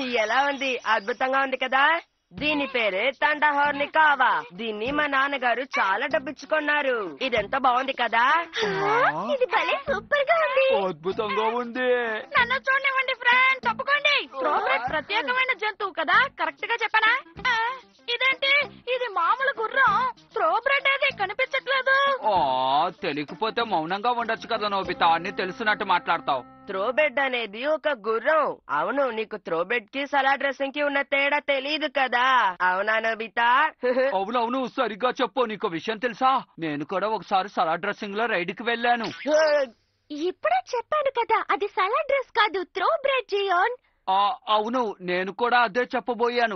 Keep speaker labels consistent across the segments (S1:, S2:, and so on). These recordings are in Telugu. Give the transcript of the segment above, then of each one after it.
S1: ఎలా ఉంది అద్భుతంగా ఉంది కదా దీని పేరే తండహోర్ని కావా దీన్ని మా నాన్నగారు చాలా డబ్బిచ్చుకున్నారు ఇదెంత బాగుంది కదా
S2: ఇది భలే సూపర్ గా ఉంది
S3: అద్భుతంగా ఉంది
S4: నన్ను చూడనివ్వండి ఫ్రెండ్ తప్పుకోండి త్రోబ్రెడ్ ప్రత్యేకమైన జంతువు కదా కరెక్ట్ గా చెప్పనా ఆ, ఇదేంటి ఇది మామూలు గుర్రం త్రోబ్రెడ్ అది కనిపించట్లేదు
S3: ఆ తెలియకపోతే మౌనంగా ఉండొచ్చు కదా నోబితా అన్ని తెలిసినట్టు మాట్లాడతావు
S1: త్రోబెడ్ అనేది ఒక గుర్రం అవును నీకు త్రోబెడ్ కి సలా డ్రెస్సింగ్ కి ఉన్న తేడా తెలియదు కదా అవునా నబితా
S3: అవునవును సరిగ్గా చెప్పు నీకు విషయం తెలుసా నేను కూడా ఒకసారి సలాడ్ డ్రెస్సింగ్ లో రైడ్ కి వెళ్ళాను
S2: ఇప్పుడే చెప్పాను కదా అది సలాడ్ డ్రెస్ కాదు త్రో బ్రెడ్ జియోన్
S3: ఆ అవును నేను కూడా అదే చెప్పబోయాను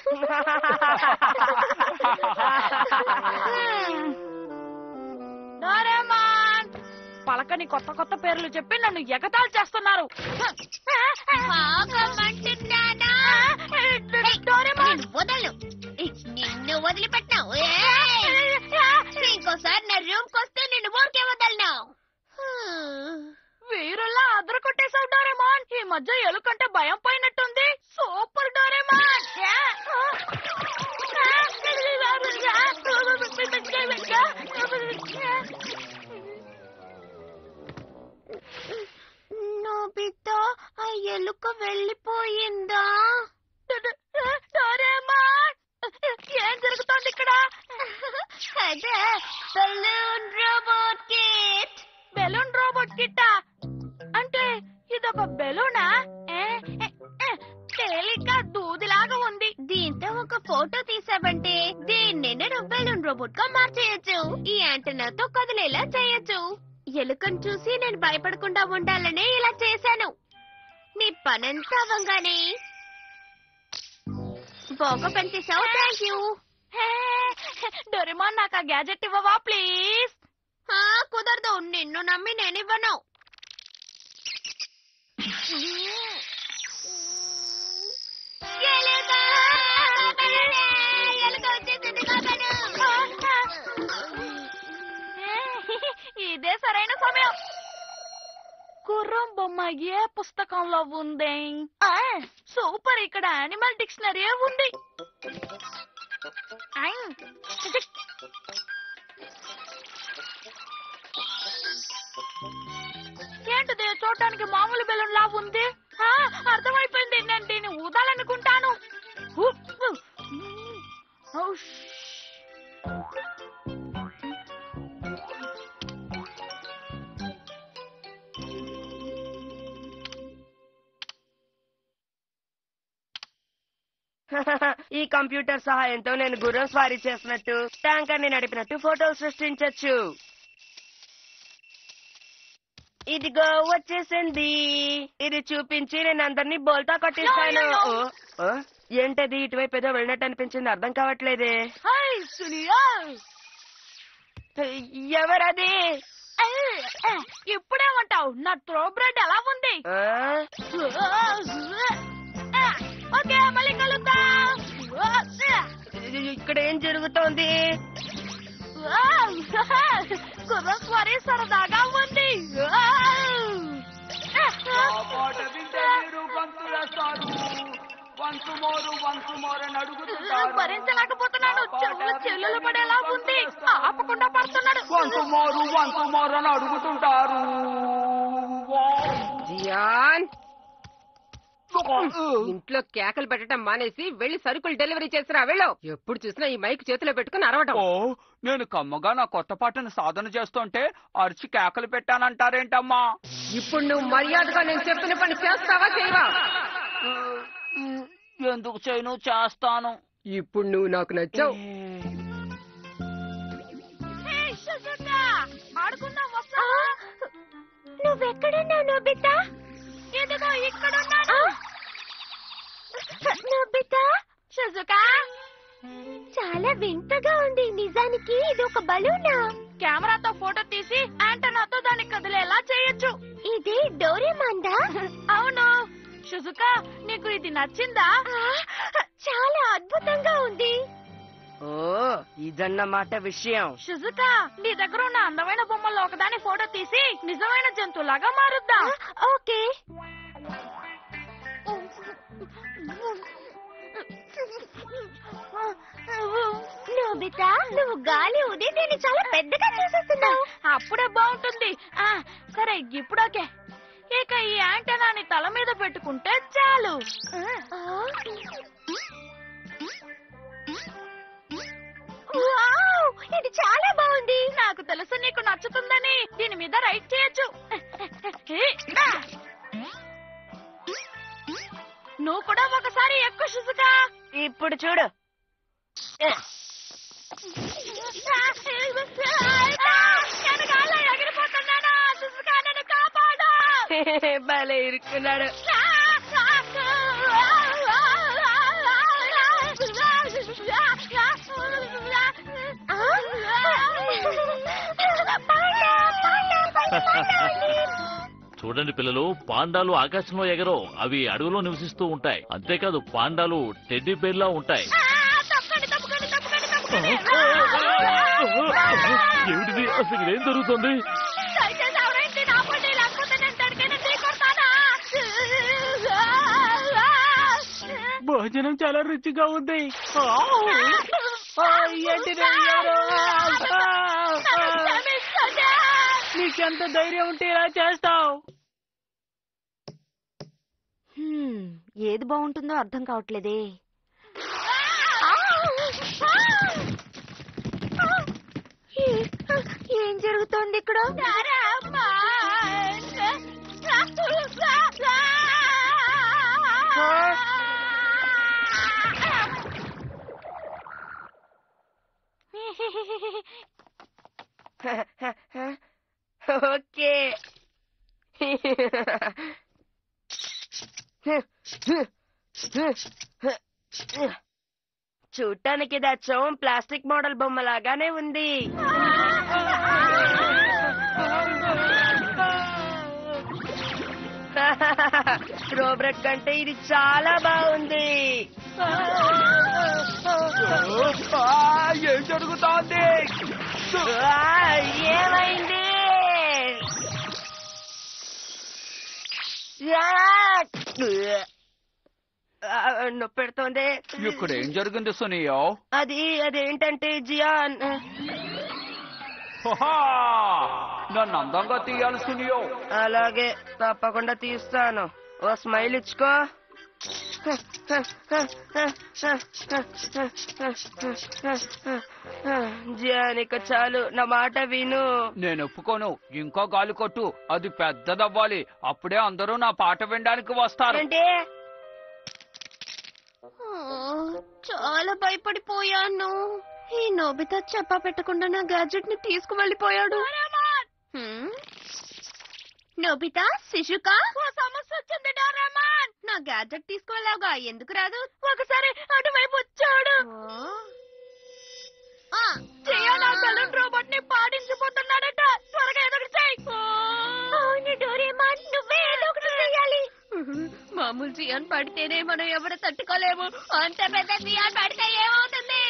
S4: డోరేమాన్ పలకని కొత్త కొత్త పేర్లు చెప్పి నన్ను ఎగతాళి చేస్తున్నారు డోరేమాన్
S2: వదలను నిన్ను వదిలిపెట్టినావు ఇంకోసారి నా రూమ్ వస్తే నిన్ను ఊరికే వదలను
S4: వీరుల్లా అదర కొట్టేశావు డోరేమాన్ ఈ మధ్య ఎలుకంటే భయం పోయినట్టుంది సూపర్ డోరేమాన్
S2: నోబితా ఆ ఎలుక వెళ్ళిపోయిందా
S4: డోరేమాన్ ఏం జరుగుతోంది ఇక్కడ
S2: అదే balloon robot kit
S4: balloon robot కిట్టా అంటే ఇదొక బెలూనా ఏ, ఏ, ఏ, తేలిక దూదిలాగా ఉంది
S2: దీంతో ఒక ఫోటో తీసావంటే దీన్ని నేను బెలూన్ రోబోట్ గా మార్చేయచ్చు ఈ యాంటనాతో కదిలేలా చేయొచ్చు ఎలుకను చూసి నేను భయపడకుండా ఉండాలనే ఇలా చేశాను నీ పనంతా అవ్వంగానే బాగా పనిచేసావు థ్యాంక్ యూ
S4: హే, డోరేమాన్ నాకు ఆ గ్యాజెట్ ఇవ్వవా ప్లీజ్
S2: కుదరదు నిన్ను నమ్మి నేనివ్వను ఎలుక! ఎలుక వచ్చేసింది కాకను!
S4: ఇదే సరైన సమయం గుర్రం బొమ్మ ఏ పుస్తకంలో ఉంది ఆ, సూపర్ ఇక్కడ యానిమల్ డిక్షనరీ ఉంది ఐ, ఏంటిది చూడటానికి మామూలు బెలూన్ లా ఉంది ఆ, అర్థమైపోయింది నేను దీన్ని ఊదాలనుకుంటాను హు, హు. ఔష్.
S1: ఈ కంప్యూటర్ సహాయంతో నేను గుర్రం స్వారీ చేసినట్టు ట్యాంకర్ ని నడిపినట్టు ఫోటోలు సృష్టించొచ్చు ఇదిగో వచ్చేసింది ఇది చూపించి నేను అందరినీ బోల్తా కొట్టిస్తాను
S4: No, no, no.
S1: ఓ, ఓ, ఏంటది ఇటువైపు ఏదో వెళ్ళినట్టు అనిపించింది అర్థం కావట్లేదే
S4: హై సునియా
S1: ఎవరది
S4: ఇప్పుడేమంటావు నా త్రో బ్రెడ్ ఎలా ఉంది
S1: ఆ?
S4: ఓకే మళ్ళీ కలుద్దాం
S1: ఇక్కడ ఏం జరుగుతోంది
S4: గుర్రం స్వారీ సరదాగా ఉంది
S3: మాట వింటే మీరు గంతులేస్తారు. వంతు మోరు వంతు మోరు అని అడుగుతుంటారు.
S4: భరించలేకపోతున్నాడు చెవులు చెల్లులు పడేలా ఉంది ఆపకుండా పడుతున్నాడు
S3: వంతు మోరు వంతు మోరు అని అడుగుతుంటారు
S5: జియాన్ ఇంట్లో కేకలు పెట్టడం మానేసి వెళ్లి సరుకులు డెలివరీ చేసిరా వెళ్ళు ఎప్పుడు చూసినా ఈ మైక్ చేతిలో పెట్టుకుని అరవటం
S3: ఓ నేను కమ్మగా నా కొత్త పాటను సాధన చేస్తుంటే అరిచి కేకలు పెట్టానంటారేంటమ్మా
S5: ఇప్పుడు నువ్వు మర్యాదగా నేను చెప్పిన పని చేస్తావా చేయవా
S3: ఎందుకు చేయను చేస్తాను
S5: ఇప్పుడు నువ్వు నాకు నచ్చావు
S4: హే, సుజాత, ఆడుకుందాం వస్తా
S2: నువ్వెక్కడున్నావు నోబితా
S4: ఇదిగో ఇక్కడున్నాను
S2: నోబితా
S4: షజుకా
S2: చాలా వింతగా ఉంది నిజానికి ఇది ఒక బలూనా
S4: కెమెరాతో ఫోటో తీసి యాంటనాతో దాన్ని కదిలేలా చేయొచ్చు
S2: ఇది డోరేమాందా
S4: అవును షుజుకా నీకు ఇది నచ్చిందా
S2: చాలా అద్భుతంగా ఉంది
S1: ఓ ఇదన్నమాట విషయం
S4: షుజుకా నీ దగ్గర ఉన్న అందమైన బొమ్మల్లో ఒకదాని ఫోటో తీసి నిజమైన జంతువులాగా మారుద్దాం
S2: ఓకే నోబితా నువ్వు గాలి ఊది దీన్ని చాలా పెద్దగా చేసేస్తున్నావు
S4: అప్పుడే బాగుంటుంది ఆ సరే ఇప్పుడు ఓకే ఇక ఈ యాంటనాని తల మీద పెట్టుకుంటే చాలు
S2: వావ్, ఇది చాలా బాగుంది
S4: నాకు తెలుసు నీకు నచ్చుతుందని దీని మీద రైట్ చేయొచ్చు నువ్వు కూడా ఒకసారి ఎక్కువ శుసుగా
S1: ఇప్పుడు చూడు
S4: నేను గాల్లో ఎగిరిపోతున్నాను శుసుగా నన్ను కాపాడు
S1: భలే ఇరుక్కున్నాడు
S6: చూడండి పిల్లలు పాండాలు ఆకాశంలో ఎగరో అవి అడవిలో నివసిస్తూ ఉంటాయి అంతేకాదు పాండాలు టెడ్డీ బేర్లా ఉంటాయి ఏమిటిది అసలు ఏం జరుగుతుంది
S4: దయచేసి ఎవరైతే నాపండి లేకపోతే నేను తడికైనా తీకొడతానా
S3: భోజనం చాలా రుచిగా ఉంది నీకెంత ధైర్యం ఉంటే ఇలా చేస్తావు
S2: ఏది బాగుంటుందో అర్థం కావట్లేదే ఏం జరుగుతోంది ఇక్కడ
S1: ఓకే చూడటానికి ఇది అచ్చం ప్లాస్టిక్ మోడల్ బొమ్మ లాగానే ఉంది రోబ్రెట్ కంటే ఇది చాలా బాగుంది
S3: ఏం జరుగుతోంది
S1: ఆ, ఏమైంది ఆ, నొప్పి పెడుతోంది
S3: ఇక్కడ ఏం జరిగింది సునియో
S1: అది అదేంటంటే జియాన్
S3: హహా! నన్ను అందంగా తీయాలి సునియో
S1: అలాగే తప్పకుండా తీస్తాను ఓ స్మైల్ ఇచ్చుకో జియానిక చాలు నా మాట విను
S3: నేను ఒప్పుకోను ఇంకో గాలి కొట్టు అది పెద్దదవ్వాలి అప్పుడే అందరూ నా పాట వినడానికి వస్తారు
S1: ఏంటి
S2: చాలా భయపడిపోయాను ఈ నోబితా చెప్పా పెట్టకుండా నా గ్యాజెట్ ని తీసుకువెళ్ళిపోయాడు హ్మ్? నోబితా శిశుకా
S4: ఓ సమస్య వచ్చింది డోరేమాన్
S2: నా గ్యాజెట్ తీసుకువెళ్ళావుగా ఎందుకు రాదు
S4: ఒకసారి అటువైపు వచ్చాడు
S2: ఆ,
S4: జియాన్ ఆ బెలూన్ రోబోట్ ని పాడించిపోతున్నాడట త్వరగా ఎదురు చేయి
S2: అవును డోరేమాన్ నువ్వే ఏదో ఒకటి చేయాలి మామూలు జియాన్ పడితేనే మనం ఎవరు తట్టుకోలేము అంత పెద్ద జియాన్ పడితే ఏమవుతుంది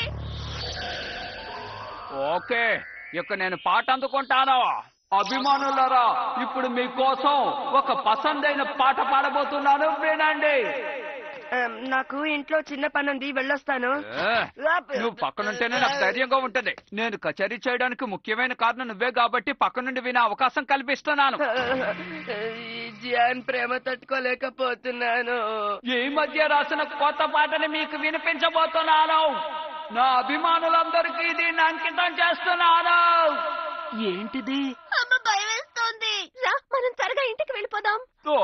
S3: ఓకే ఇక నేను పాట అందుకుంటాను అభిమానులారా ఇప్పుడు మీకోసం ఒక పసందైన పాట పాడబోతున్నాను వినండి
S1: ఆ, నాకు ఇంట్లో చిన్న పని ఉంది వెళ్ళొస్తాను
S3: ఏ, నువ్వు పక్కనుంటేనే నాకు ధైర్యంగా ఉంటది నేను కచేరీ చేయడానికి ముఖ్యమైన కారణం నువ్వే కాబట్టి పక్క నుండి వినే అవకాశం కల్పిస్తున్నాను
S1: ఈ జియాన్ ప్రేమ తట్టుకోలేకపోతున్నాను
S3: ఈ మధ్య రాసిన కొత్త పాటని మీకు వినిపించబోతున్నాను నా అభిమానులందరికీ దీన్ని అంకితం చేస్తున్నాను
S1: ఏంటిది
S2: అమ్మ భయం వేస్తోంది రా మనం త్వరగా ఇంటికి వెళ్ళిపోదాం
S3: ఓ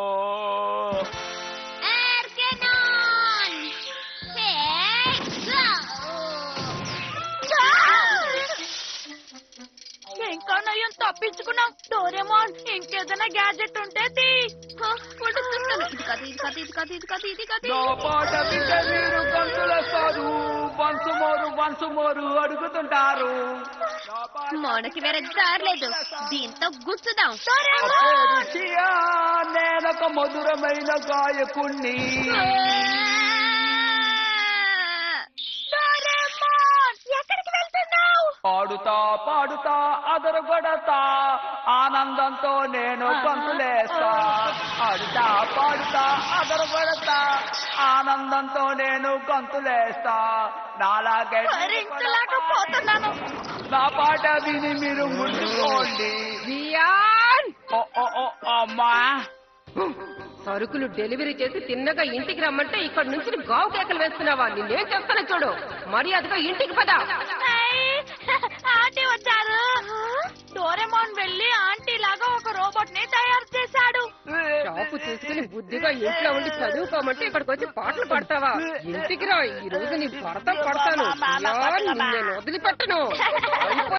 S2: Erkenon! Hey!
S4: ఇంకా నయం తప్పించుకున్నాం డోరేమాన్ ఇంకేదైనా గ్యాజెట్ ఉంటే తీ
S2: ఇది కాదు ఇది కాదు ఇది కాదు ఇది కాదు ఇది కాదు
S3: నా పాట వింటే మీరు గంతులేస్తారు వంసు మోరు వంసు మోరు అడుగుతుంటారు నా పాట
S2: మనకి వేరే దారలేదు దీంతో గుచ్చుదాం
S3: పేరు చియా, నేనొక మధురమైన గాయకుణ్ణి
S2: ఎక్కడికి వెళ్తున్నావు
S3: పాడుతా పాడుతా అదరగొడతా ఆనందంతో నేను గంతులేస్తా ఆడుతా పాడుతా అదరగొడతా ఆనందంతో నేను గంతులేస్తా నాలాగే
S4: భరించలేకపోతున్నాను
S3: నా పాట విని మీరు ముందుకోండి
S5: జియాన్
S3: ఓ ఓ ఓ అమ్మా
S5: సరుకులు డెలివరీ చేసి తిన్నగా ఇంటికి రమ్మంటే ఇక్కడ నుంచి గావు కేకలు వేస్తున్నావా నిన్నేం చేస్తానో చూడు మర్యాదగా ఇంటికి పద
S4: ఏయ్, ఆంటీ వచ్చారు డోరెమోన్ వెళ్ళి ఆంటీ లాగా ఒక రోబోట్ ని తయారు చేశాడు
S5: షాపు చూసుకుని బుద్ధిగా ఇంట్లో ఉండి చదువుకోమంటే ఇక్కడికి వచ్చి పాటలు పడతావా ఇంటికి రా ఈ రోజు నీ భర్త పడతాను జియాన్, నిన్ను నేను వదిలిపెట్టను అయిపో-